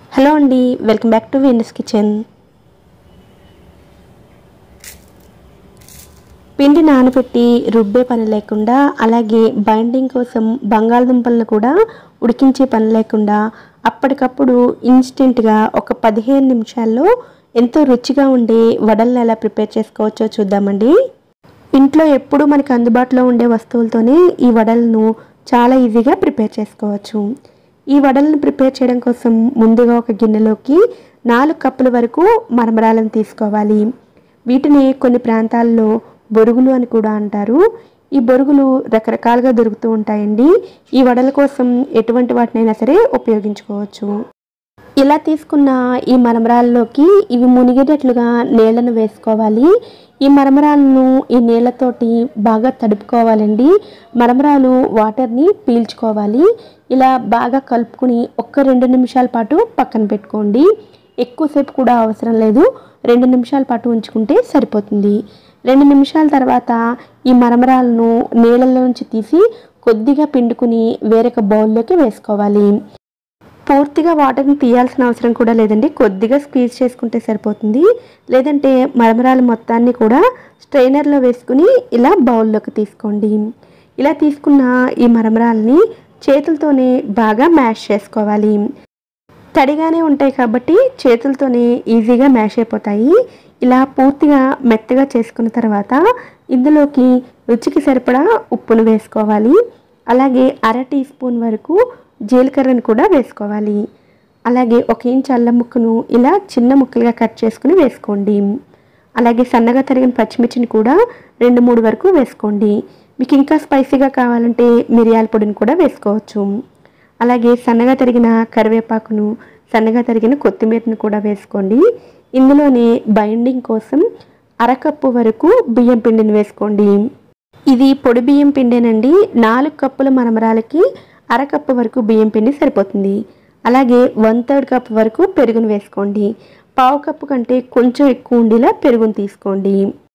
hello అండి welcome back to Venus kitchen పిండి నానబెట్టి రుబ్బే పని లేకుండా అలాగే బైండింగ్ కోసం బంగాళదుంపలను కూడా ఉడికించే పని లేకుండా అప్పటికప్పుడు ఇన్స్టెంట్గా ఒక పదిహేను నిమిషాల్లో ఎంతో రుచిగా ఉండే వడలను ఎలా ప్రిపేర్ చేసుకోవచ్చో చూద్దామండి ఇంట్లో ఎప్పుడూ మనకి అందుబాటులో ఉండే వస్తువులతోనే ఈ వడలను చాలా ఈజీగా ప్రిపేర్ చేసుకోవచ్చు ఈ వడలను ప్రిపేర్ చేయడం కోసం ముందుగా ఒక గిన్నెలోకి నాలుగు కప్పుల వరకు మరమరాలను తీసుకోవాలి వీటిని కొన్ని ప్రాంతాల్లో బొరుగులు అని కూడా అంటారు ఈ బొరుగులు రకరకాలుగా దొరుకుతూ ఉంటాయండి ఈ వడల కోసం ఎటువంటి వాటినైనా సరే ఉపయోగించుకోవచ్చు ఇలా తీసుకున్న ఈ మరమరాల్లోకి ఇవి మునిగేటట్లుగా నీళ్లను వేసుకోవాలి ఈ మరమరాలను ఈ నీళ్ళతోటి బాగా తడుపుకోవాలండి మరమరాలు వాటర్ని పీల్చుకోవాలి ఇలా బాగా కలుపుకుని ఒక్క రెండు నిమిషాల పాటు పక్కన పెట్టుకోండి ఎక్కువసేపు కూడా అవసరం లేదు రెండు నిమిషాల పాటు ఉంచుకుంటే సరిపోతుంది రెండు నిమిషాల తర్వాత ఈ మరమరాలను నీళ్ళలో నుంచి తీసి కొద్దిగా పిండుకుని వేరొక బౌల్లోకి వేసుకోవాలి పూర్తిగా వాటర్ని తీయాల్సిన అవసరం కూడా లేదండి కొద్దిగా స్క్వీజ్ చేసుకుంటే సరిపోతుంది లేదంటే మరమరాలు మొత్తాన్ని కూడా స్ట్రైనర్లో వేసుకుని ఇలా బౌల్లోకి తీసుకోండి ఇలా తీసుకున్న ఈ మరమరాలని చేతులతోనే బాగా మ్యాష్ చేసుకోవాలి తడిగానే ఉంటాయి కాబట్టి చేతులతోనే ఈజీగా మ్యాష్ అయిపోతాయి ఇలా పూర్తిగా మెత్తగా చేసుకున్న తర్వాత ఇందులోకి రుచికి సరిపడా ఉప్పును వేసుకోవాలి అలాగే అర టీ స్పూన్ వరకు జీలకర్రను కూడా వేసుకోవాలి అలాగే ఒక ఇంచ్ అల్లం ముక్కను ఇలా చిన్న ముక్కలుగా కట్ చేసుకుని వేసుకోండి అలాగే సన్నగా తరిగిన పచ్చిమిర్చిని కూడా రెండు మూడు వరకు వేసుకోండి మీకు ఇంకా స్పైసీగా కావాలంటే మిరియాల పొడిని కూడా వేసుకోవచ్చు అలాగే సన్నగా తరిగిన కరివేపాకును సన్నగా తరిగిన కొత్తిమీరను కూడా వేసుకోండి ఇందులోనే బైండింగ్ కోసం అరకప్పు వరకు బియ్యం పిండిని వేసుకోండి ఇది పొడి బియ్యం పిండేనండి నాలుగు కప్పుల మరమరాలకి అరకప్పు వరకు బియ్యం పిండి సరిపోతుంది అలాగే వన్ థర్డ్ కప్ వరకు పెరుగును వేసుకోండి పావు కప్పు కంటే కొంచెం ఎక్కువ ఉండేలా పెరుగును తీసుకోండి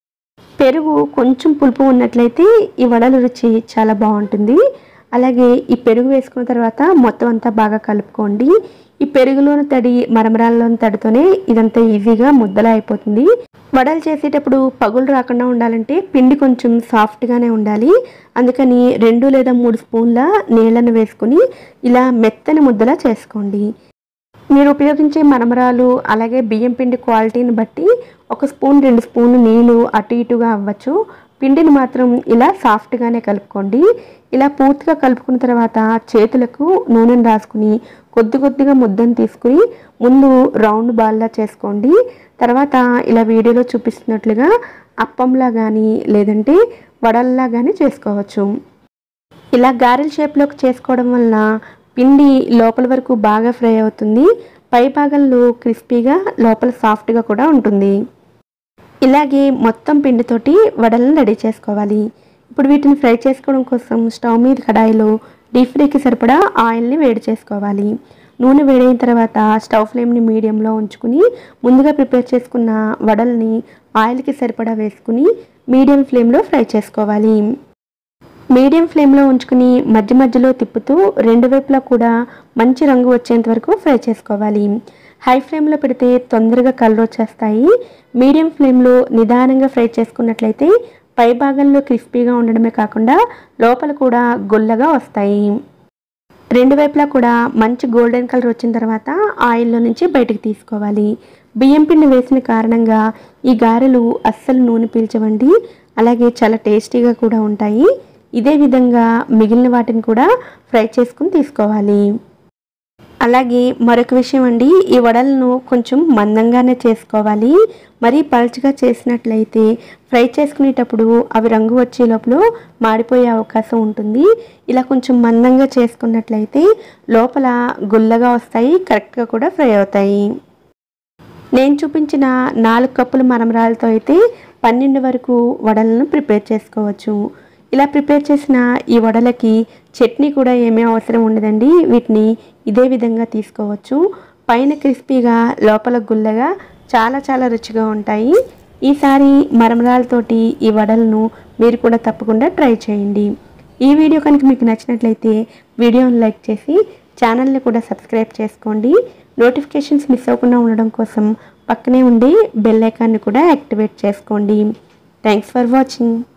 పెరుగు కొంచెం పులుపు ఉన్నట్లయితే ఈ వడల రుచి చాలా బాగుంటుంది అలాగే ఈ పెరుగు వేసుకున్న తర్వాత మొత్తం అంతా బాగా కలుపుకోండి ఈ పెరుగులోని తడి మరమరాల్లోని తడితోనే ఇదంతా ఈజీగా ముద్దలా అయిపోతుంది వడలు చేసేటప్పుడు పగులు రాకుండా ఉండాలంటే పిండి కొంచెం సాఫ్ట్గానే ఉండాలి అందుకని రెండు లేదా మూడు స్పూన్ల నీళ్ళను వేసుకుని ఇలా మెత్తని ముద్దలా చేసుకోండి మీరు ఉపయోగించే మరమరాలు అలాగే బియ్యం పిండి క్వాలిటీని బట్టి ఒక స్పూన్ రెండు స్పూన్లు నీళ్ళు అటు ఇటుగా అవ్వచ్చు పిండిని మాత్రం ఇలా సాఫ్ట్గానే కలుపుకోండి ఇలా పూర్తిగా కలుపుకున్న తర్వాత చేతులకు నూనెను రాసుకుని కొద్ది కొద్దిగా ముద్దను తీసుకుని ముందు రౌండ్ బాల్లా చేసుకోండి తర్వాత ఇలా వీడియోలో చూపిస్తున్నట్లుగా అప్పంలా కానీ లేదంటే వడల్లా కానీ చేసుకోవచ్చు ఇలా గారెల షేప్లోకి చేసుకోవడం వలన పిండి లోపల వరకు బాగా ఫ్రై అవుతుంది పై భాగంలో క్రిస్పీగా లోపల సాఫ్ట్గా కూడా ఉంటుంది ఇలాగే మొత్తం పిండితోటి వడలను రెడీ చేసుకోవాలి ఇప్పుడు వీటిని ఫ్రై చేసుకోవడం కోసం స్టవ్ మీద కడాయిలో డీప్ ఫ్రైకి సరిపడా ఆయిల్ని వేడి చేసుకోవాలి నూనె వేడైన తర్వాత స్టవ్ ఫ్లేమ్ని మీడియంలో ఉంచుకుని ముందుగా ప్రిపేర్ చేసుకున్న వడల్ని ఆయిల్కి సరిపడా వేసుకుని మీడియం ఫ్లేమ్లో ఫ్రై చేసుకోవాలి మీడియం ఫ్లేమ్లో ఉంచుకుని మధ్య మధ్యలో తిప్పుతూ రెండు వైపులా కూడా మంచి రంగు వచ్చేంత వరకు ఫ్రై చేసుకోవాలి హై ఫ్లేమ్లో పెడితే తొందరగా కలర్ వచ్చేస్తాయి మీడియం ఫ్లేమ్లో నిదానంగా ఫ్రై చేసుకున్నట్లయితే పై భాగంలో క్రిస్పీగా ఉండడమే కాకుండా లోపల కూడా గొల్లగా వస్తాయి రెండు వైపులా కూడా మంచి గోల్డెన్ కలర్ వచ్చిన తర్వాత ఆయిల్లో నుంచి బయటకు తీసుకోవాలి బియ్యం పిండి వేసిన కారణంగా ఈ గారెలు అస్సలు నూనె పీల్చవండి అలాగే చాలా టేస్టీగా కూడా ఉంటాయి ఇదే విధంగా మిగిలిన వాటిని కూడా ఫ్రై చేసుకుని తీసుకోవాలి అలాగే మరొక విషయం అండి ఈ వడలను కొంచెం మందంగానే చేసుకోవాలి మరీ పల్చగా చేసినట్లయితే ఫ్రై చేసుకునేటప్పుడు అవి రంగు వచ్చే లోపల మాడిపోయే అవకాశం ఉంటుంది ఇలా కొంచెం మందంగా చేసుకున్నట్లయితే లోపల గుల్లగా వస్తాయి కరెక్ట్గా కూడా ఫ్రై అవుతాయి నేను చూపించిన నాలుగు కప్పుల మరమరాలతో అయితే పన్నెండు వరకు వడలను ప్రిపేర్ చేసుకోవచ్చు ఇలా ప్రిపేర్ చేసిన ఈ వడలకి చట్నీ కూడా ఏమీ అవసరం ఉండదండి వీటిని ఇదే విధంగా తీసుకోవచ్చు పైన క్రిస్పీగా లోపల గుల్లగా చాలా చాలా రుచిగా ఉంటాయి ఈసారి మరమరాలతోటి ఈ వడలను మీరు కూడా తప్పకుండా ట్రై చేయండి ఈ వీడియో కనుక మీకు నచ్చినట్లయితే వీడియోని లైక్ చేసి ఛానల్ని కూడా సబ్స్క్రైబ్ చేసుకోండి నోటిఫికేషన్స్ మిస్ అవ్వకుండా ఉండడం కోసం పక్కనే ఉండి బెల్ ఐకాన్ని కూడా యాక్టివేట్ చేసుకోండి థ్యాంక్స్ ఫర్ వాచింగ్